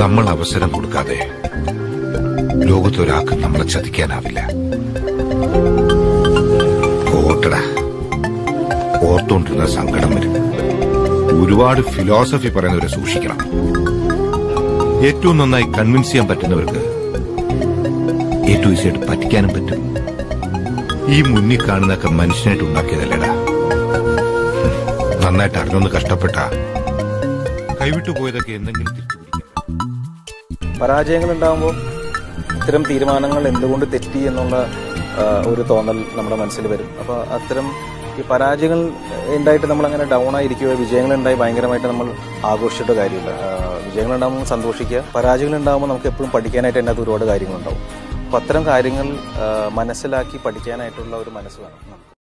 നമ്മൾ അവസരം കൊടുക്കാതെ ലോകത്തൊരാൾക്ക് നമ്മളെ ചതിക്കാനാവില്ല ഓട്ടടാ ഓർത്തോണ്ടിരുന്ന സങ്കടം വരും ഒരുപാട് ഫിലോസഫി പറയുന്നവരെ സൂക്ഷിക്കണം ഏറ്റവും നന്നായി കൺവിൻസ് ചെയ്യാൻ പറ്റുന്നവർക്ക് ഏറ്റവും ഈസിയായിട്ട് പറ്റിക്കാനും പറ്റും ഈ മുന്നിൽ കാണുന്നൊക്കെ മനുഷ്യനായിട്ട് ഉണ്ടാക്കിയതല്ലേടാ ഹും, നന്നായിട്ട് അറിഞ്ഞൊന്ന് കഷ്ടപ്പെട്ട കൈവിട്ടു പോയതൊക്കെ എന്തെങ്കിലും തിരിച്ചു പിടിക്കാം പരാജയങ്ങൾ ഉണ്ടാകുമ്പോൾ ഇത്തരം തീരുമാനങ്ങൾ എന്തുകൊണ്ട് തെറ്റി എന്നുള്ള ആ, ഒരു തോന്നൽ നമ്മുടെ മനസ്സിൽ വരും അപ്പോൾ അത്തരം ഈ പരാജയങ്ങൾ ഉണ്ടായിട്ട് നമ്മൾ അങ്ങനെ ഡൗൺ ആയിരിക്കുകയോ വിജയങ്ങൾ ഉണ്ടായി ഭയങ്കരമായിട്ട് നമ്മൾ ആഘോഷിച്ചിട്ട് കാര്യമില്ല ആ, വിജയങ്ങൾ ഉണ്ടാകുമ്പോൾ സന്തോഷിക്കുക പരാജയങ്ങൾ ഉണ്ടാകുമ്പോൾ നമുക്ക് എപ്പോഴും പഠിക്കാനായിട്ട് അതിനകത്ത് ഒരുപാട് കാര്യങ്ങളുണ്ടാവും അപ്പോൾ അത്തരം കാര്യങ്ങൾ ആ, മനസ്സിലാക്കി പഠിക്കാനായിട്ടുള്ള ഒരു മനസ്സ് വേണം നമുക്ക്